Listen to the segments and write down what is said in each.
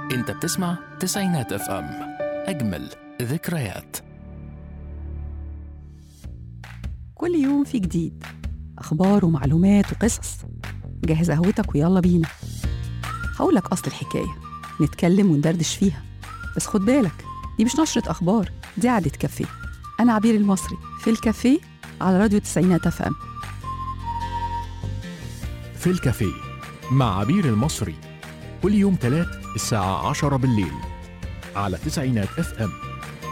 انت بتسمع تسعينات اف ام اجمل ذكريات كل يوم في جديد أخبار ومعلومات وقصص جهز قهوتك ويلا بينا هقولك أصل الحكاية نتكلم وندردش فيها بس خد بالك دي مش نشرة أخبار دي قعدة كافيه أنا عبير المصري في الكافيه على راديو تسعينات اف ام في الكافيه مع عبير المصري كل يوم تلات الساعة عشرة بالليل على تسعينات اف ام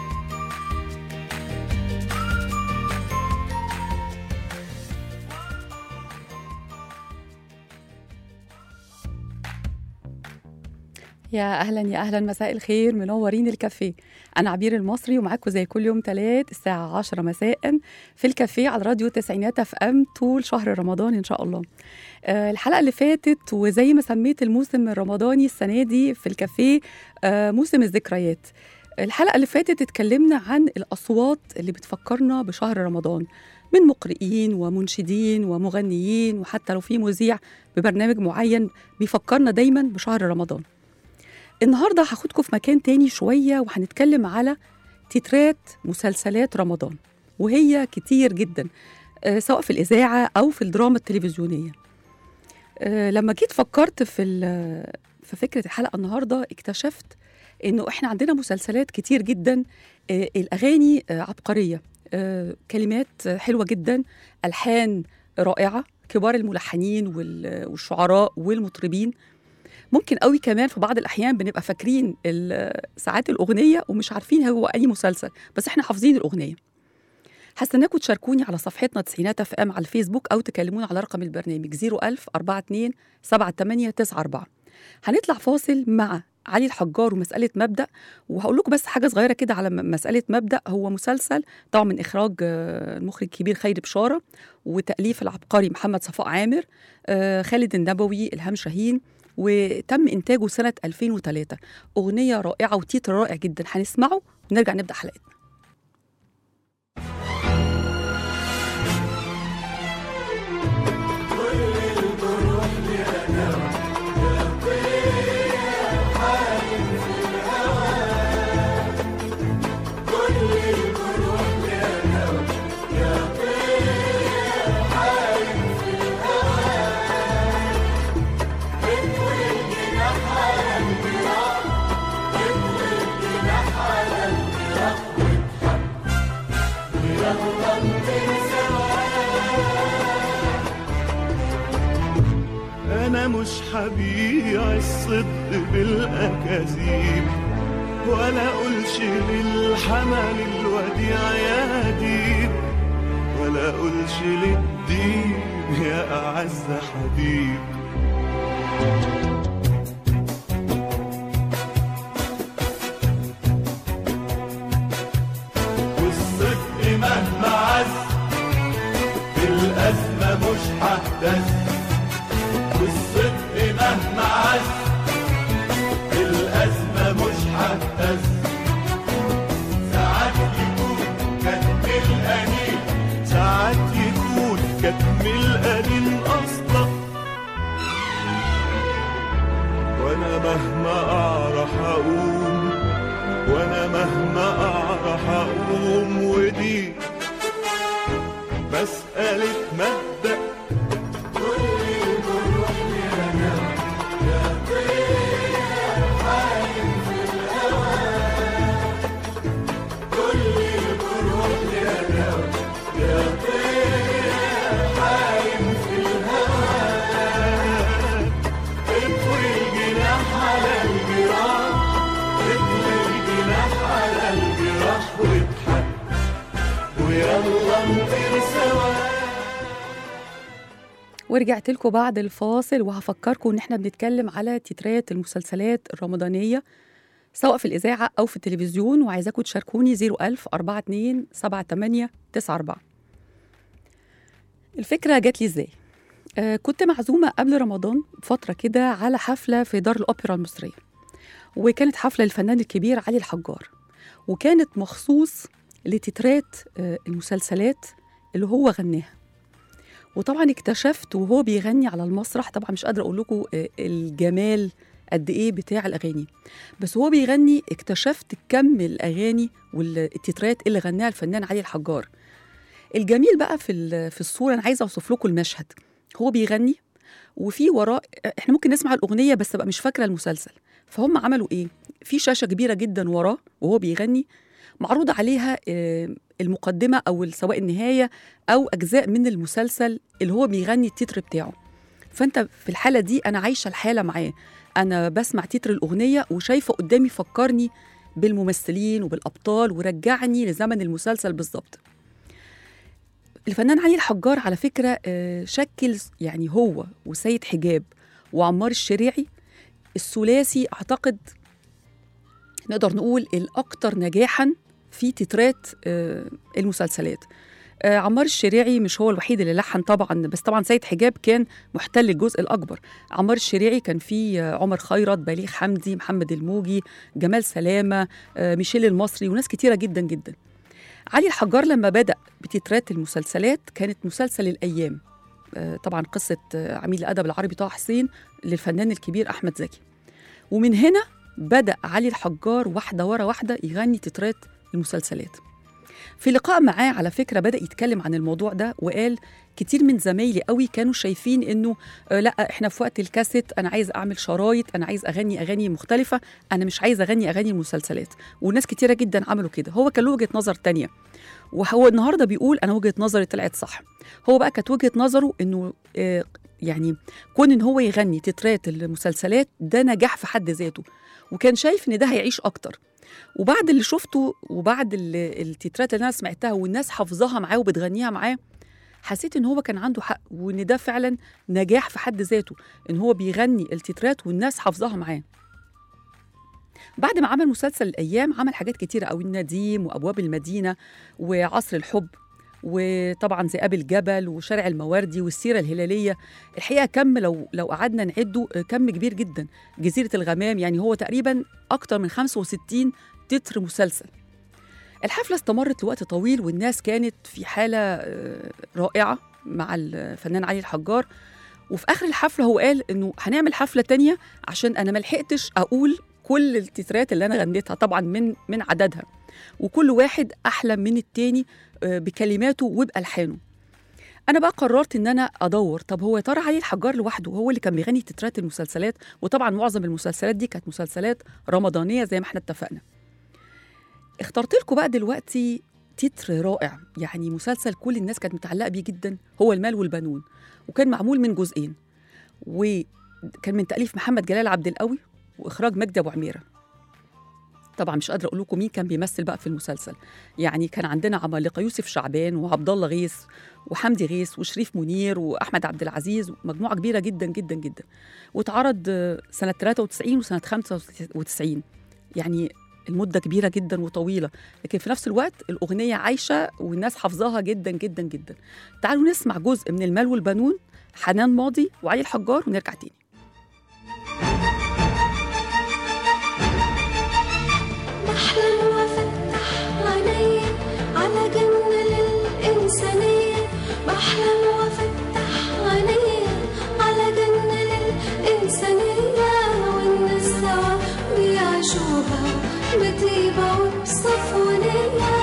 يا اهلا يا اهلا مساء الخير منورين الكافيه انا عبير المصري ومعاكم زي كل يوم تلات الساعه 10 مساء في الكافيه على راديو تسعينات اف ام طول شهر رمضان ان شاء الله آه، الحلقه اللي فاتت وزي ما سميت الموسم الرمضاني السنه دي في الكافيه آه، موسم الذكريات الحلقه اللي فاتت اتكلمنا عن الاصوات اللي بتفكرنا بشهر رمضان من مقرئين ومنشدين ومغنيين وحتى لو في مذيع ببرنامج معين بيفكرنا دايما بشهر رمضان النهارده هاخدكم في مكان تاني شويه وهنتكلم على تترات مسلسلات رمضان وهي كتير جدا آه، سواء في الاذاعه او في الدراما التلفزيونيه آه، لما جيت فكرت في ال- في فكره الحلقه النهارده اكتشفت انه احنا عندنا مسلسلات كتير جدا آه، الاغاني آه، عبقريه آه، كلمات آه، حلوه جدا الحان رائعه كبار الملحنين وال- والشعراء والمطربين ممكن قوي كمان في بعض الاحيان بنبقى فاكرين ال- ساعات الاغنيه ومش عارفين هو اي مسلسل بس احنا حافظين الاغنيه هستناكم تشاركوني على صفحتنا تسعينات اف ام على الفيسبوك او تكلموني على رقم البرنامج 01000 42 7894 هنطلع فاصل مع علي الحجار ومسألة مبدأ وهقول لكم بس حاجة صغيرة كده على م- مسألة مبدأ هو مسلسل طبعا من إخراج آه، المخرج الكبير خيري بشارة وتأليف العبقري محمد صفاء عامر آه، خالد النبوي إلهام شاهين وتم إنتاجه سنة 2003 أغنية رائعة وتيتر رائع جدا هنسمعه ونرجع نبدأ حلقتنا أنا مش حبيع الصدق بالأكاذيب ولا أقولش للحمل الوديع يا ديب ولا أقولش للدين يا أعز حبيب والصدق مهما عز في الأزمة مش ههتز والصدق مهما عز الأزمة مش هتهز ساعات يكون كتم القليل ساعات يكون كتم القليل أصلا وأنا مهما أعرف أقوم وأنا مهما أعرف أقوم ودي مسألة مبدأ اطوي الجناح على الجراح اطوي الجناح على الجراح واضحك ويلا نطير سوا ورجعت لكم بعد الفاصل وهفكركم ان احنا بنتكلم على تترات المسلسلات الرمضانيه سواء في الاذاعه او في التلفزيون وعايزاكم تشاركوني 01000 42 78 94 الفكره جات لي ازاي آه كنت معزومه قبل رمضان فتره كده على حفله في دار الاوبرا المصريه وكانت حفله للفنان الكبير علي الحجار وكانت مخصوص لتترات آه المسلسلات اللي هو غناها وطبعا اكتشفت وهو بيغني على المسرح طبعا مش قادره اقول لكم آه، الجمال قد ايه بتاع الاغاني بس هو بيغني اكتشفت كم الاغاني والتترات اللي غناها الفنان علي الحجار الجميل بقى في ال- في الصوره انا عايزه اوصف لكم المشهد هو بيغني وفي وراه احنا ممكن نسمع الاغنيه بس ابقى مش فاكره المسلسل فهم عملوا ايه في شاشه كبيره جدا وراه وهو بيغني معروض عليها آه، المقدمه او سواء النهايه او اجزاء من المسلسل اللي هو بيغني التتر بتاعه فانت في الحاله دي انا عايشه الحاله معاه انا بسمع تتر الاغنيه وشايفه قدامي فكرني بالممثلين وبالابطال ورجعني لزمن المسلسل بالظبط الفنان علي الحجار على فكره آه، شكل يعني هو وسيد حجاب وعمار الشريعي الثلاثي اعتقد نقدر نقول الاكثر نجاحا في تترات آه، المسلسلات آه، عمار الشريعي مش هو الوحيد اللي لحن طبعا بس طبعا سيد حجاب كان محتل الجزء الاكبر عمار الشريعي كان فيه آه، عمر خيرت بليغ حمدي محمد الموجي جمال سلامه آه، ميشيل المصري وناس كتيره جدا جدا علي الحجار لما بدا بتترات المسلسلات كانت مسلسل الايام آه، طبعا قصه آه، عميد الادب العربي طه حسين للفنان الكبير احمد زكي ومن هنا بدا علي الحجار واحده ورا واحده يغني تترات المسلسلات في لقاء معاه على فكره بدا يتكلم عن الموضوع ده وقال كتير من زمايلي قوي كانوا شايفين انه آه لا احنا في وقت الكاسيت انا عايز اعمل شرايط انا عايز اغني اغاني مختلفه انا مش عايز اغني اغاني المسلسلات وناس كتيره جدا عملوا كده هو كان له وجهه نظر تانية وهو النهارده بيقول انا وجهه نظري طلعت صح هو بقى كانت وجهه نظره انه آه يعني كون ان هو يغني تترات المسلسلات ده نجاح في حد ذاته وكان شايف ان ده هيعيش اكتر وبعد اللي شفته وبعد ال- التترات اللي انا سمعتها والناس حافظاها معاه وبتغنيها معاه حسيت ان هو كان عنده حق وان ده فعلا نجاح في حد ذاته ان هو بيغني التترات والناس حافظاها معاه بعد ما عمل مسلسل الايام عمل حاجات كتيره قوي النديم وابواب المدينه وعصر الحب وطبعا ذئاب الجبل وشارع المواردي والسيره الهلاليه الحقيقه كم لو لو قعدنا نعده آه، كم كبير جدا جزيره الغمام يعني هو تقريبا اكتر من 65 تتر مسلسل الحفله استمرت لوقت طويل والناس كانت في حاله آه، رائعه مع الفنان علي الحجار وفي اخر الحفله هو قال انه هنعمل حفله تانية عشان انا ما لحقتش اقول كل التترات اللي انا غنيتها طبعا من من عددها وكل واحد احلى من التاني آه، بكلماته وبالحانه انا بقى قررت ان انا ادور طب هو يا ترى علي الحجار لوحده هو اللي كان بيغني تترات المسلسلات وطبعا معظم المسلسلات دي كانت مسلسلات رمضانيه زي ما احنا اتفقنا اخترت لكم بقى دلوقتي تتر رائع يعني مسلسل كل الناس كانت متعلقه بيه جدا هو المال والبنون وكان معمول من جزئين وكان من تاليف محمد جلال عبد القوي واخراج مجدي ابو عميره طبعا مش قادره اقول لكم مين كان بيمثل بقى في المسلسل يعني كان عندنا عمالقه يوسف شعبان وعبد الله غيث وحمدي غيث وشريف منير واحمد عبد العزيز مجموعه كبيره جدا جدا جدا واتعرض آه، سنه 93 وسنه 95 يعني المدة كبيرة جدا وطويلة لكن في نفس الوقت الأغنية عايشة والناس حافظاها جدا جدا جدا تعالوا نسمع جزء من المال والبنون حنان ماضي وعلي الحجار ونرجع تاني بحلم وافتح عيني على جنة للإنسانية بحلم وافتح عيني على جنة للإنسانية والناس سوا بيعيشوها بطيبة وبصفونية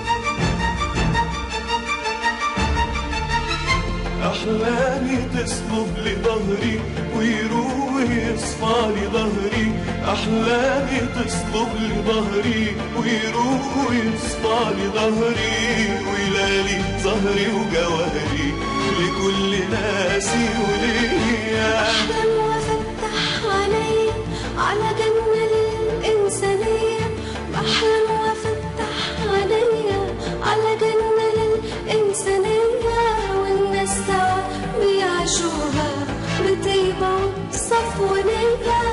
أحلامي تصلب لظهري ويروح يصفى لظهري أحلامي تصلب لظهري ويروح يصفى لظهري ويلالي ظهري وجوهري لكل ناسي وليا بحلم وافتح عيني على جنة للإنسانية بحلم وافتح عيني على جنة للإنسانية والناس سوا بيعيشوها بطيبة وصفونية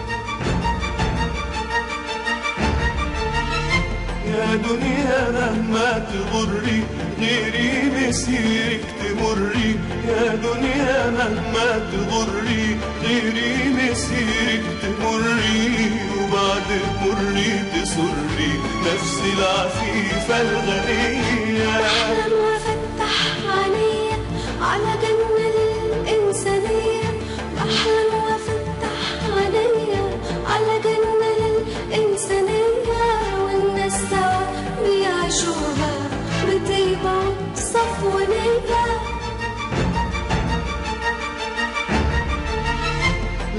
يا دنيا مهما تغري غيري مسيرك تمري يا دنيا مهما تغري غيري مسيرك تمري وبعد مري تسري نفس العفيفة الغنية بحلم وافتح عيني على جنة للإنسانية بحلم وافتح عيني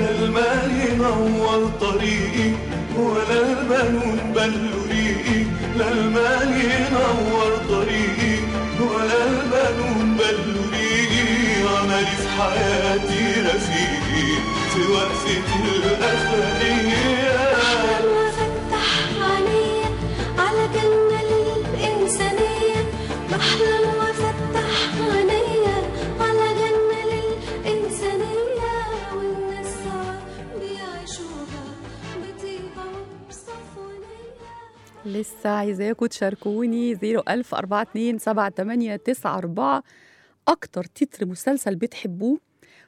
لا المال ينور طريقي ولا البنون بلوا ريقي لا المال ينور طريقي ولا البنون بلوا ريقي عملي في حياتي رفيقي في وقفة الأخرية أحلم وأفتح عينيا على جنة للإنسانية بحلم وأفتح عينيا على جنة للإنسانية والناس سوا بيعيشوها بطيبة وبصفونية لسه عايزاكم تشاركوني 01042 اكتر تتر مسلسل بتحبوه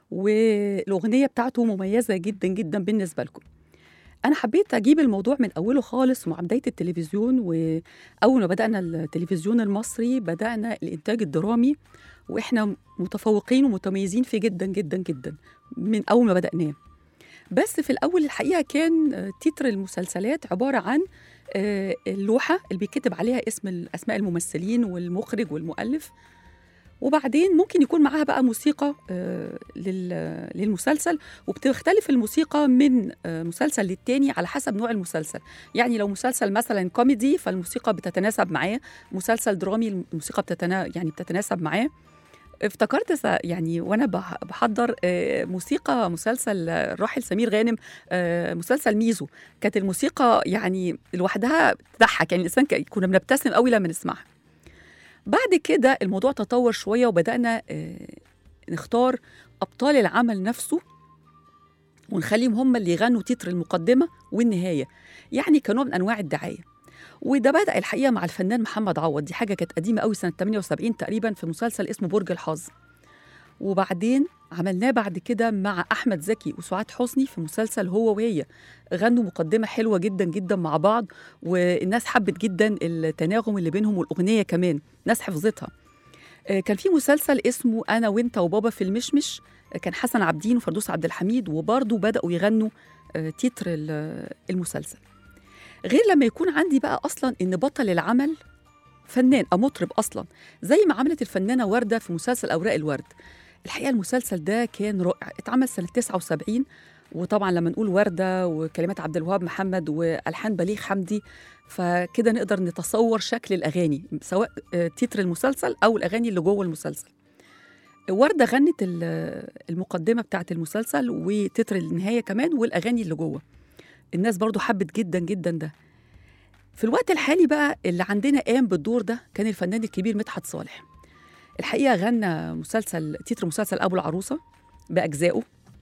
والاغنيه بتاعته مميزه جدا جدا بالنسبه لكم انا حبيت اجيب الموضوع من اوله خالص مع بدايه التلفزيون واول ما بدانا التلفزيون المصري بدانا الانتاج الدرامي واحنا متفوقين ومتميزين فيه جدا جدا جدا من اول ما بداناه بس في الاول الحقيقه كان آه، تتر المسلسلات عباره عن آه، اللوحه اللي بيتكتب عليها اسم اسماء الممثلين والمخرج والمؤلف وبعدين ممكن يكون معاها بقى موسيقى آه، لل- للمسلسل وبتختلف الموسيقى من آه، مسلسل للتاني على حسب نوع المسلسل يعني لو مسلسل مثلا كوميدي فالموسيقى بتتناسب معاه مسلسل درامي الموسيقى بتتنا يعني بتتناسب معاه افتكرت س- يعني وانا بح- بحضر آه، موسيقى مسلسل آه، الراحل سمير غانم آه، مسلسل ميزو كانت الموسيقى يعني لوحدها تضحك يعني الانسان ك- كنا بنبتسم قوي لما نسمعها بعد كده الموضوع تطور شويه وبدانا آه، نختار ابطال العمل نفسه ونخليهم هم اللي يغنوا تتر المقدمه والنهايه يعني كنوع من انواع الدعايه وده بدا الحقيقه مع الفنان محمد عوض دي حاجه كانت قديمه قوي سنه 78 تقريبا في مسلسل اسمه برج الحظ وبعدين عملناه بعد كده مع احمد زكي وسعاد حسني في مسلسل هو وهي غنوا مقدمه حلوه جدا جدا مع بعض والناس حبت جدا التناغم اللي بينهم والاغنيه كمان ناس حفظتها آه، كان في مسلسل اسمه انا وانت وبابا في المشمش آه، كان حسن عابدين وفردوس عبد الحميد وبرضه بداوا يغنوا آه، تتر ال- المسلسل غير لما يكون عندي بقى اصلا ان بطل العمل فنان او مطرب اصلا زي ما عملت الفنانه ورده في مسلسل اوراق الورد الحقيقه المسلسل ده كان رائع اتعمل سنه 79 وطبعا لما نقول ورده وكلمات عبد الوهاب محمد والحان بليغ حمدي فكده نقدر نتصور شكل الاغاني سواء آه، تتر المسلسل او الاغاني اللي جوه المسلسل ورده غنت ال- المقدمه بتاعه المسلسل وتتر النهايه كمان والاغاني اللي جوه الناس برضو حبت جدا جدا ده في الوقت الحالي بقى اللي عندنا قام بالدور ده كان الفنان الكبير مدحت صالح الحقيقه غنى مسلسل تتر مسلسل ابو العروسه باجزائه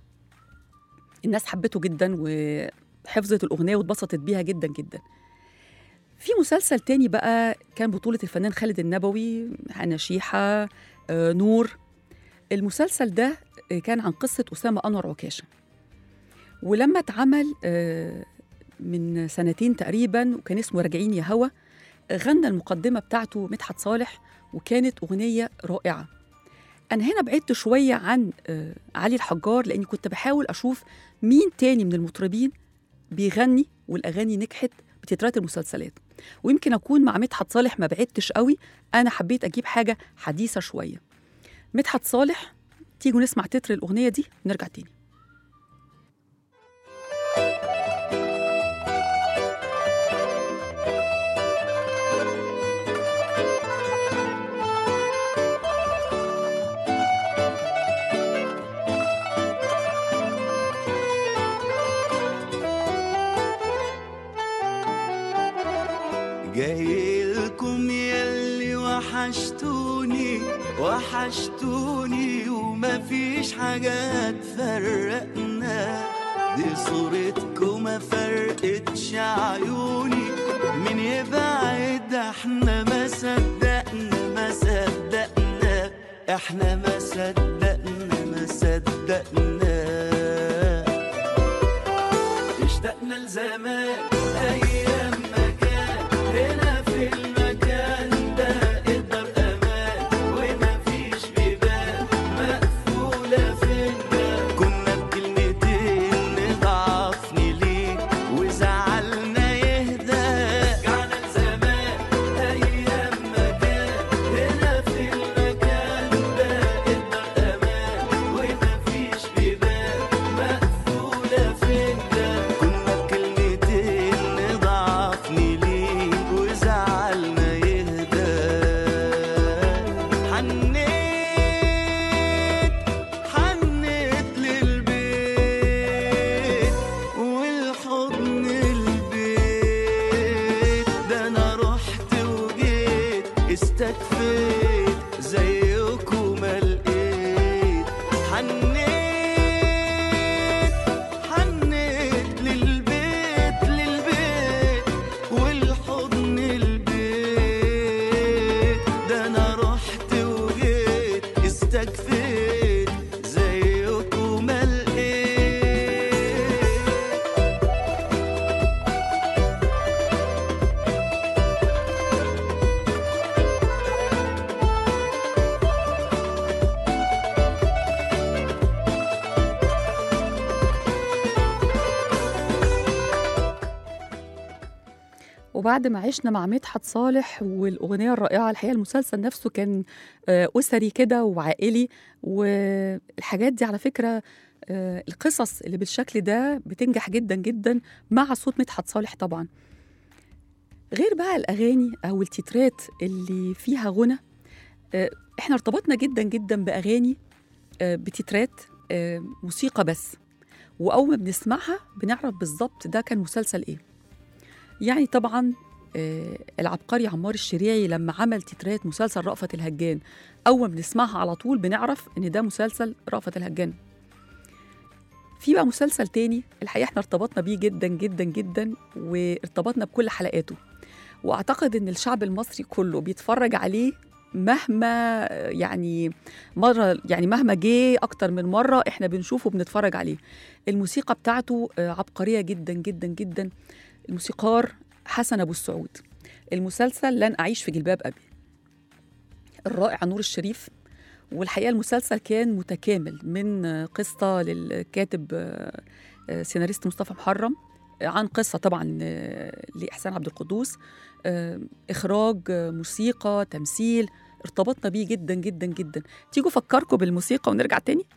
الناس حبته جدا وحفظت الاغنيه واتبسطت بيها جدا جدا في مسلسل تاني بقى كان بطولة الفنان خالد النبوي هنا شيحة آه، نور المسلسل ده آه، كان عن قصة أسامة أنور عكاشة ولما اتعمل آه، من سنتين تقريبا وكان اسمه راجعين يا هوا غنى المقدمة بتاعته مدحت صالح وكانت أغنية رائعة أنا هنا بعدت شوية عن آه، علي الحجار لأني كنت بحاول أشوف مين تاني من المطربين بيغني والأغاني نجحت بتترات المسلسلات ويمكن أكون مع مدحت صالح ما بعدتش قوي أنا حبيت أجيب حاجة حديثة شوية مدحت صالح تيجوا نسمع تتر الأغنية دي ونرجع تاني جايلكم ياللي وحشتوني وحشتوني ومفيش حاجة تفرقنا دي صورتكم ما فرقتش عيوني من يبعد احنا ما صدقنا ما صدقنا احنا ما صدقنا ما صدقنا اشتقنا لزمان ايام ما كان هنا في المكان ده الدار امان وما فيش بيبان مقفوله فينا كنا بكلمتين نضعفني ليك وزعلنا يهدى رجعنا لزمان ايام ما كان هنا في المكان ده الدار امان وما فيش بيبان مقفوله وبعد ما عشنا مع مدحت صالح والأغنية الرائعة الحقيقة المسلسل نفسه كان آه، أسري كده وعائلي والحاجات دي على فكرة آه، القصص اللي بالشكل ده بتنجح جدا جدا مع صوت مدحت صالح طبعا غير بقى الأغاني أو التترات اللي فيها غنى آه، احنا ارتبطنا جدا جدا بأغاني آه، بتترات آه، موسيقى بس وأول ما بنسمعها بنعرف بالظبط ده كان مسلسل إيه يعني طبعا آه، العبقري عمار الشريعي لما عمل تترات مسلسل رأفت الهجان أول ما بنسمعها على طول بنعرف إن ده مسلسل رأفت الهجان في بقى مسلسل تاني الحقيقة احنا ارتبطنا بيه جدا جدا جدا وارتبطنا بكل حلقاته واعتقد ان الشعب المصري كله بيتفرج عليه مهما يعني مره يعني مهما جه اكتر من مره احنا بنشوفه بنتفرج عليه الموسيقى بتاعته آه، عبقريه جدا جدا جدا الموسيقار حسن ابو السعود المسلسل لن اعيش في جلباب ابي الرائع نور الشريف والحقيقه المسلسل كان متكامل من آه، قصه للكاتب آه، آه، سيناريست مصطفى محرم آه، عن قصه طبعا آه، لاحسان عبد القدوس آه، اخراج آه، موسيقى تمثيل ارتبطنا بيه جدا جدا جدا تيجوا فكركم بالموسيقى ونرجع تاني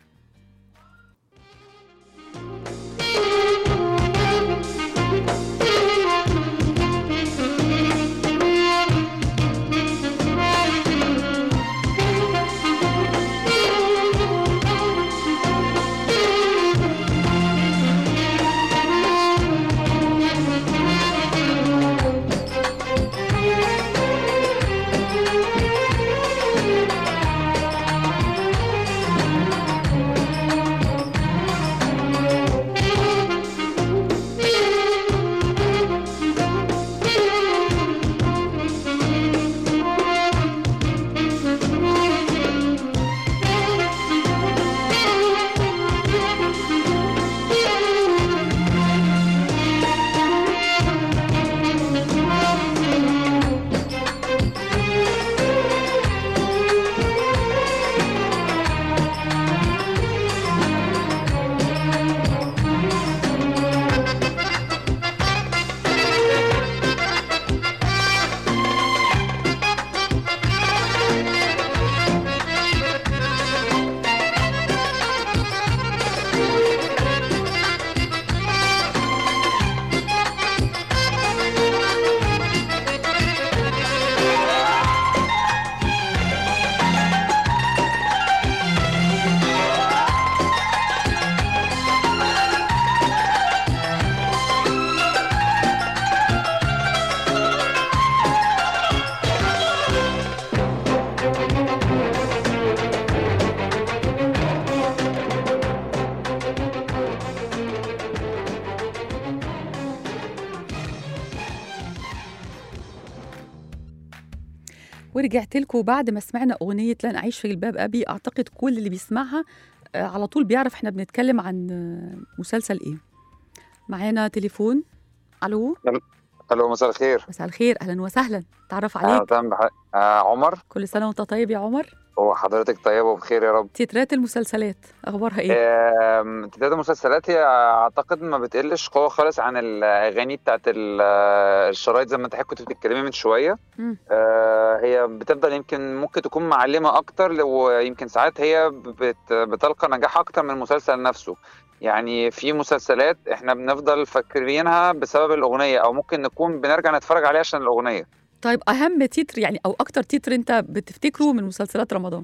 ورجعت لكم بعد ما سمعنا أغنية لن أعيش في جلباب أبي أعتقد كل اللي بيسمعها آه، على طول بيعرف احنا بنتكلم عن آه، مسلسل إيه معانا تليفون ألو الو مساء الخير مساء الخير أهلا وسهلا تعرف اهلا عليك وسهلا بح... آه عمر كل سنة وأنت طيب يا عمر وحضرتك طيبه وبخير يا رب تترات المسلسلات أخبارها إيه؟ آم، امتداد المسلسلات هي اعتقد ما بتقلش قوه خالص عن الاغاني بتاعت ال- الشرايط زي ما انت حضرتك كنت بتتكلمي من شويه مم. آه، هي بتفضل يمكن ممكن تكون معلمه اكتر ويمكن ساعات هي بت... بتلقى نجاح اكتر من المسلسل نفسه يعني في مسلسلات احنا بنفضل فاكرينها بسبب الاغنيه او ممكن نكون بنرجع نتفرج عليها عشان الاغنيه طيب أهم تتر يعني أو أكتر تتر أنت بتفتكره من مسلسلات رمضان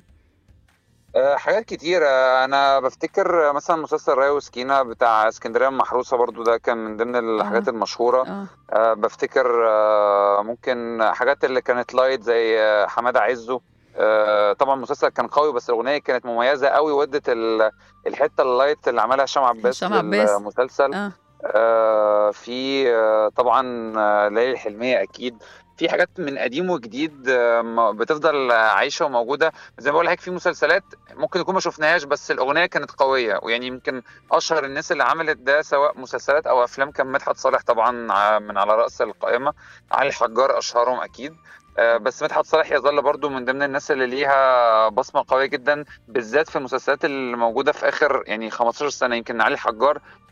آه، حاجات كتيرة أنا بفتكر مثلا مسلسل راي وسكينة بتاع اسكندرية المحروسة برضو ده كان من ضمن الحاجات آه. المشهورة آه. آه، بفتكر آه، ممكن حاجات اللي كانت لايت زي آه، حمادة عزه آه، طبعا المسلسل كان قوي بس الأغنية كانت مميزة قوي ودت ال- الحتة اللايت اللي عملها هشام عباس هشام في عباس. المسلسل آه. آه، في آه، طبعا آه، ليالي الحلمية أكيد في حاجات من قديم وجديد آه، م- بتفضل آه، عايشة وموجودة زي ما بقول لحضرتك في مسلسلات ممكن نكون ما شفناهاش بس الأغنية كانت قوية ويعني يمكن أشهر الناس اللي عملت ده سواء مسلسلات أو أفلام كان مدحت صالح طبعا ع- من على رأس القائمة علي الحجار أشهرهم أكيد آه، بس مدحت صالح يظل برضو من ضمن الناس اللي ليها بصمة قوية جدا بالذات في المسلسلات اللي موجودة في آخر يعني 15 سنة يمكن علي الحجار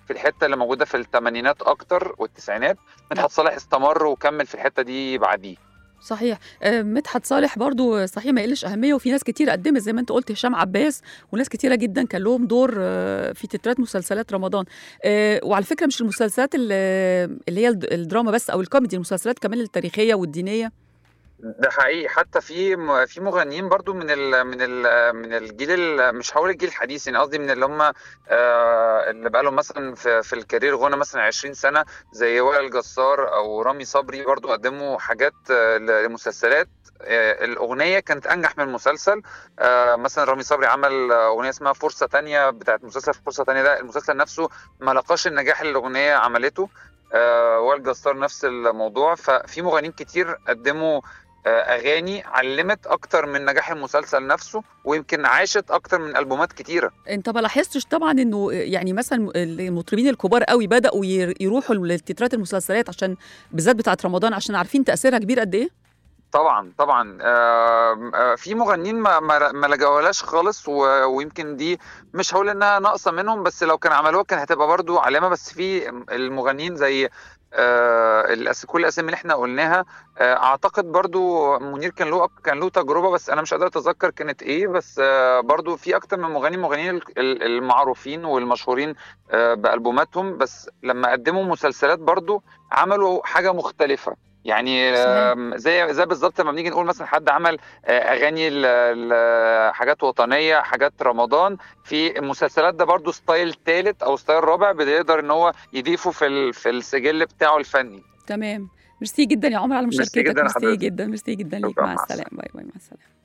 في الحته اللي موجوده في الثمانينات اكتر والتسعينات مدحت صالح استمر وكمل في الحته دي بعديه صحيح آه، مدحت صالح برضو صحيح ما يقلش اهميه وفي ناس كتير قدمت زي ما انت قلت هشام عباس وناس كتيره جدا كان لهم دور آه، في تترات مسلسلات رمضان آه، وعلى فكره مش المسلسلات اللي اللي هي الد- الدراما بس او الكوميدي المسلسلات كمان التاريخيه والدينيه ده حقيقي حتى في م- في مغنيين برضو من ال من ال من الجيل ال- مش هقول الجيل الحديث يعني قصدي من اللي هم آه، اللي بقى لهم مثلا في, في الكارير غنى مثلا 20 سنه زي وائل جسار او رامي صبري برضو قدموا حاجات آه، ل- لمسلسلات آه، الاغنيه كانت انجح من المسلسل آه، مثلا رامي صبري عمل آه، اغنيه اسمها فرصه تانية بتاعت مسلسل فرصه تانية ده المسلسل نفسه ما لقاش النجاح اللي الاغنيه عملته آه، وائل جسار نفس الموضوع ففي مغنيين كتير قدموا آه، اغاني علمت اكتر من نجاح المسلسل نفسه ويمكن عاشت اكتر من البومات كتيره انت ما لاحظتش طبعا انه يعني مثلا المطربين الكبار قوي بداوا ير- يروحوا لتترات المسلسلات عشان بالذات بتاعت رمضان عشان عارفين تاثيرها كبير قد ايه طبعا طبعا آه، آه، في مغنيين ما ما ما لجوهاش خالص و- ويمكن دي مش هقول انها ناقصه منهم بس لو كان عملوها كان هتبقى برضو علامه بس في المغنيين زي آه، الأس- كل الاسامي اللي احنا قلناها آه، اعتقد برضو منير كان له كان له تجربه بس انا مش قادر اتذكر كانت ايه بس آه، برضو في اكتر من مغني مغنيين ال- ال- المعروفين والمشهورين آه، بالبوماتهم بس لما قدموا مسلسلات برضو عملوا حاجه مختلفه يعني صحيح. آم، زي زي بالظبط لما بنيجي نقول مثلا حد عمل آه، اغاني ل- ل- حاجات وطنيه حاجات رمضان في المسلسلات ده برضو ستايل ثالث او ستايل رابع بيقدر ان هو يضيفه في ال- في السجل بتاعه الفني تمام ميرسي جدا يا عمر على ميرسي مشاركتك جدا ميرسي لحضرتك. جدا ميرسي جدا ليك شكراً، مع مع السلامه باي باي مع السلامه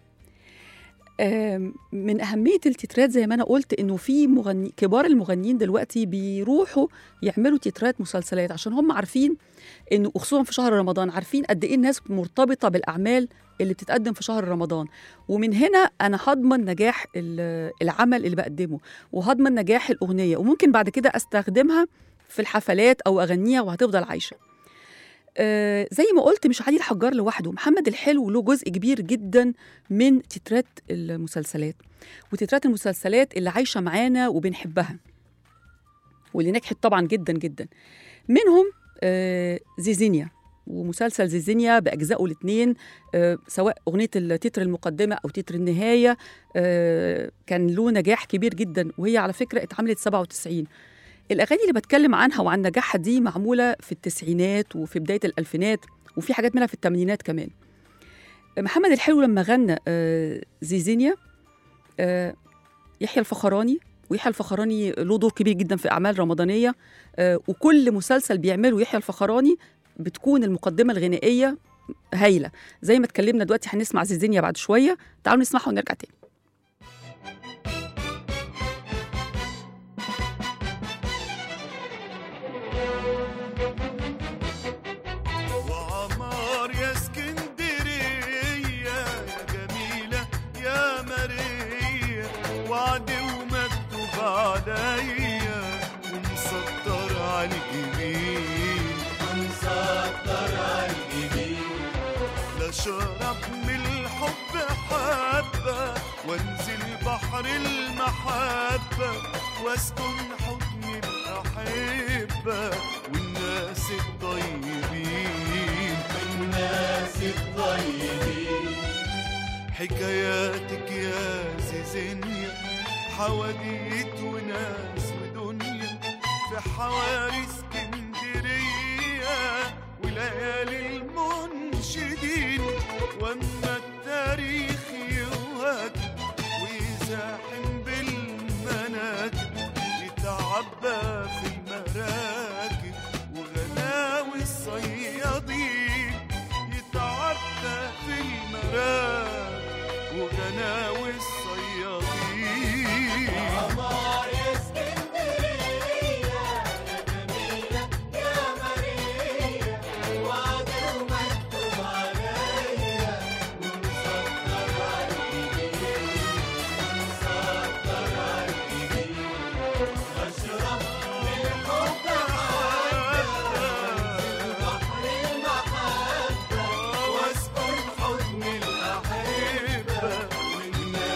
آم، من أهمية التترات زي ما أنا قلت إنه في مغني كبار المغنيين دلوقتي بيروحوا يعملوا تترات مسلسلات عشان هم عارفين إنه وخصوصا في شهر رمضان عارفين قد إيه الناس مرتبطة بالأعمال اللي بتتقدم في شهر رمضان ومن هنا أنا هضمن نجاح ال- العمل اللي بقدمه وهضمن نجاح الأغنية وممكن بعد كده أستخدمها في الحفلات أو أغنيها وهتفضل عايشة آه، زي ما قلت مش علي الحجار لوحده محمد الحلو له جزء كبير جدا من تترات المسلسلات وتترات المسلسلات اللي عايشة معانا وبنحبها واللي نجحت طبعا جدا جدا منهم آه، زيزينيا ومسلسل زيزينيا بأجزائه الاثنين سواء أغنية التتر المقدمة أو تتر النهاية آه، كان له نجاح كبير جدا وهي على فكرة اتعملت 97 الأغاني اللي بتكلم عنها وعن نجاحها دي معمولة في التسعينات وفي بداية الألفينات وفي حاجات منها في الثمانينات كمان محمد الحلو لما غنى آه، زيزينيا آه، يحيى الفخراني ويحيى الفخراني له دور كبير جدا في أعمال رمضانية آه، وكل مسلسل بيعمله يحيى الفخراني بتكون المقدمة الغنائية هايلة زي ما اتكلمنا دلوقتي هنسمع زيزينيا بعد شوية تعالوا نسمعها ونرجع تاني وعمار يا اسكندرية يا جميلة يا ماريا وعد ومكتوب عليا ومسطر على الجبين ومسطر على الجبين لا شرب من الحب حبة وانزل بحر المحبة واسكن حضن الأحبة والناس الطيبين والناس الطيبين حكاياتك يا زيزينيا حواديت وناس ودنيا في حواري اسكندرية وليالي المنشدين واما التاريخ يوهج ويزاحم بالمناكب يتعبى في المراكب وغلاوي الصيادين يتعبى في المراكب وغناوي الصيادين عمار يا اسكندرية يا جميلة يا ماريا وعد ومكتوب عليا ومسطر على الجبين ومسطر على الجبين أشرب من حب بحر المحبة واسكن حضن الأحبة والناس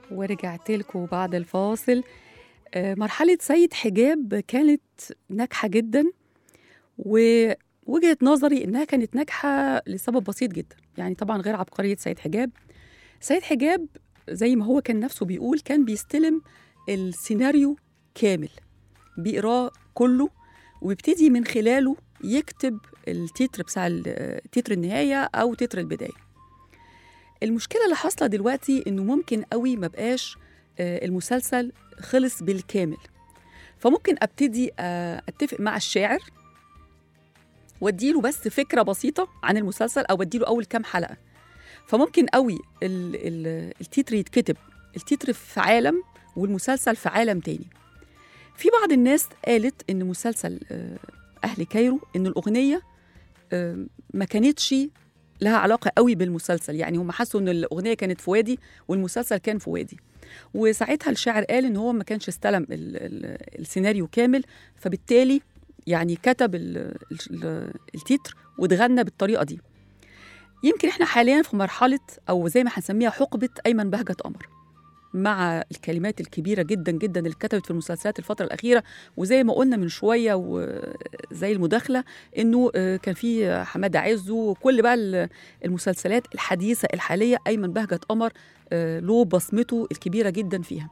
ورجعت لكم بعد الفاصل آه، مرحلة سيد حجاب كانت ناجحة جدا ووجهة نظري إنها كانت ناجحة لسبب بسيط جدا يعني طبعا غير عبقرية سيد حجاب سيد حجاب زي ما هو كان نفسه بيقول كان بيستلم السيناريو كامل بيقراه كله وبيبتدي من خلاله يكتب التتر بتاع ال- تتر النهاية أو تتر البداية المشكلة اللي حاصلة دلوقتي إنه ممكن قوي ما بقاش آه، المسلسل خلص بالكامل فممكن ابتدي آه، اتفق مع الشاعر واديله بس فكره بسيطه عن المسلسل او اديله اول كام حلقه فممكن قوي ال- ال- التتر يتكتب التتر في عالم والمسلسل في عالم تاني في بعض الناس قالت ان مسلسل آه، اهل كايرو ان الاغنيه آه، ما كانتش لها علاقه قوي بالمسلسل يعني هم حسوا ان الاغنيه كانت في وادي والمسلسل كان في وادي وساعتها الشاعر قال ان هو ما كانش استلم ال ال السيناريو كامل فبالتالي يعني كتب ال ال التتر واتغنى بالطريقه دي يمكن احنا حاليا في مرحله او زي ما هنسميها حقبه ايمن بهجه قمر مع الكلمات الكبيره جدا جدا اللي اتكتبت في المسلسلات الفتره الاخيره وزي ما قلنا من شويه وزي المداخله انه آه، كان في حماده عزو وكل بقى ال- المسلسلات الحديثه الحاليه ايمن بهجه قمر آه، له بصمته الكبيره جدا فيها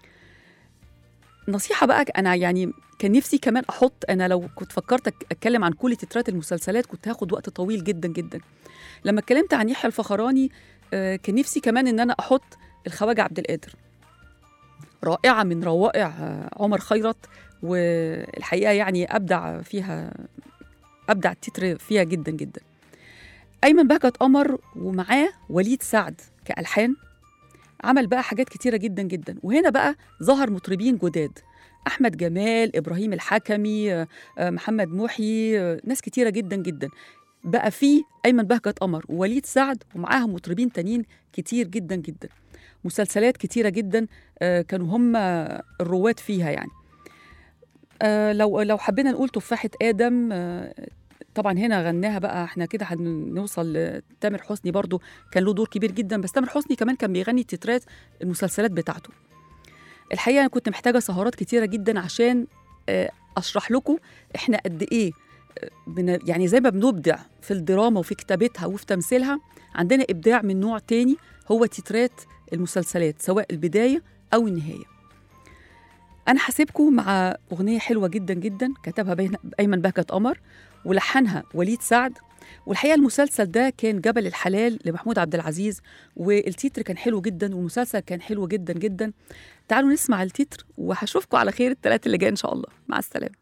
نصيحة بقى أنا يعني كان نفسي كمان أحط أنا لو كنت فكرت أك- أتكلم عن كل تترات المسلسلات كنت هاخد وقت طويل جدا جدا لما اتكلمت عن يحيى الفخراني آه، كان نفسي كمان إن أنا أحط الخواجة عبد القادر رائعة من روائع آه، عمر خيرت والحقيقة يعني أبدع فيها أبدع التتر فيها جدا جدا أيمن بهجت قمر ومعاه وليد سعد كألحان عمل بقى حاجات كتيرة جدا جدا وهنا بقى ظهر مطربين جداد أحمد جمال إبراهيم الحكمي آه، آه، محمد محي آه، ناس كتيرة جدا جدا بقى في أيمن بهجت قمر ووليد سعد ومعاهم مطربين تانيين كتير جدا جدا مسلسلات كتيرة جدا آه، كانوا هم الرواد فيها يعني آه، لو لو حبينا نقول تفاحة آدم آه، طبعا هنا غناها بقى احنا كده هنوصل لتامر حسني برضو كان له دور كبير جدا بس تامر حسني كمان كان بيغني تترات المسلسلات بتاعته الحقيقه انا كنت محتاجه سهرات كتيره جدا عشان آه، اشرح لكم احنا قد ايه آه، بن- يعني زي ما بنبدع في الدراما وفي كتابتها وفي تمثيلها عندنا ابداع من نوع تاني هو تترات المسلسلات سواء البدايه او النهايه انا هسيبكم مع اغنيه حلوه جدا جدا كتبها بين- ايمن بهجت قمر ولحنها وليد سعد والحقيقه المسلسل ده كان جبل الحلال لمحمود عبد العزيز والتيتر كان حلو جدا والمسلسل كان حلو جدا جدا تعالوا نسمع التيتر وهشوفكم على خير الثلاث اللي جاي ان شاء الله مع السلامه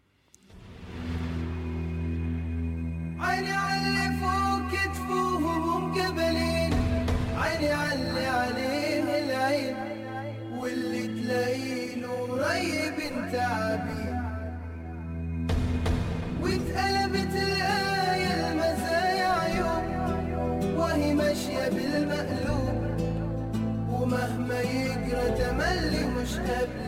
عيني علي فوق كتفوهم قبلين عيني علي عليه العين واللي تلاقيله قريب تعبين واتقلبت الآية المزايا عيوب وهي ماشية بالمقلوب ومهما يجرى تملي مش قبل